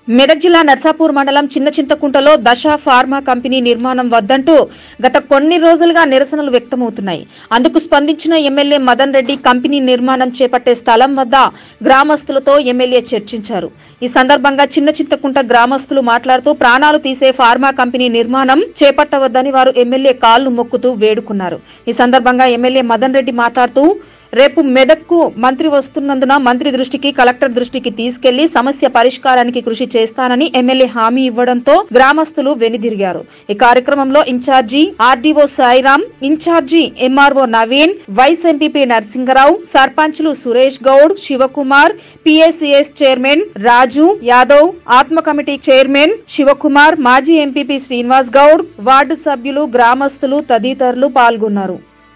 మెదక్ జిల్లా నర్సాపూర్ మండలం చిన్న చింతకుంటలో దశ ఫార్మా కంపెనీ నిర్మాణం వద్దంటూ గత కొన్ని రోజులుగా నిరసనలు వ్యక్తమవుతున్నాయి అందుకు స్పందించిన ఎమ్మెల్యే మదన్ రెడ్డి కంపెనీ నిర్మాణం చేపట్టే స్థలం వద్ద గ్రామస్తులతో ఎమ్మెల్యే చర్చించారు ఈ సందర్భంగా చిన్న చింతకుంట గ్రామస్తులు మాట్లాడుతూ ప్రాణాలు తీసే ఫార్మా కంపెనీ నిర్మాణం చేపట్టవద్దని వారు ఎమ్మెల్యే కాళ్లు మొక్కుతూ వేడుకున్నారు ఈ సందర్భంగా ఎమ్మెల్యే మదన్ రెడ్డి మాట్లాడుతూ రేపు మెదక్కు మంత్రి వస్తున్నందున మంత్రి దృష్టికి కలెక్టర్ దృష్టికి తీసుకెళ్లి సమస్య పరిష్కారానికి కృషి చేస్తానని ఎమ్మెల్యే హామీ ఇవ్వడంతో గ్రామస్తులు వెనుదిరిగారు ఈ కార్యక్రమంలో in charge RDO Sairam in charge MRO Naveen vice MPP Narasingarao సర్పంచ్లు Suresh Goud Sivakumar PSCS chairman Raju Yadav ATMA committee chairman Shivakumar మాజీ ఎంపీపీ శ్రీనివాస్ గౌడ్ వార్డు సభ్యులు గ్రామస్తులు తదితరులు పాల్గొన్నారు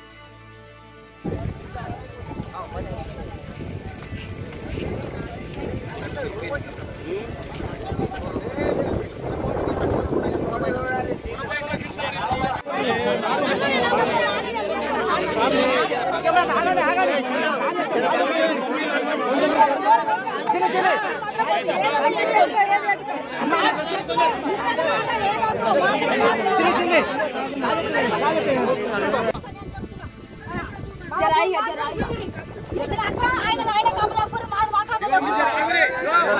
జరాయి జరాయి ఆయన ఆయన కమలాపూర్ మాది మా కమలాపూర్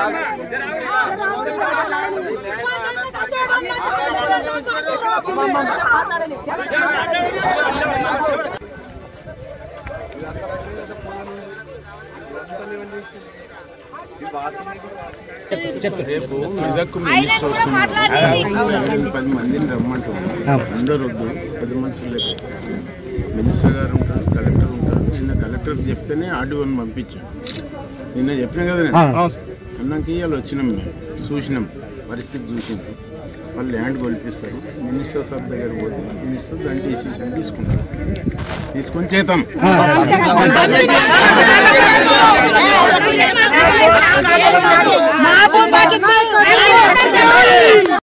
రేపు మెదక్ మినిస్టర్ వస్తున్నారు పది మందిని రమ్మంటున్నారు అందరూ వద్దు పది మనుషులు లేరు మినిస్టర్ గారు ఉంటారు కలెక్టర్ ఉంటారు నిన్న కలెక్టర్ చెప్తేనే ఆర్డీఓని పంపించాం నిన్న చెప్పినా కదా నేను అన్నాక ఇవాళ వచ్చినాం మేము చూసినాం పరిస్థితి చూసినాం వాళ్ళు ల్యాండ్ కొలిపిస్తారు మినిస్టర్ సార్ దగ్గర పోతే మినిస్టర్ దాని డిసిషన్ తీసుకుంటారు తీసుకొని చేద్దాం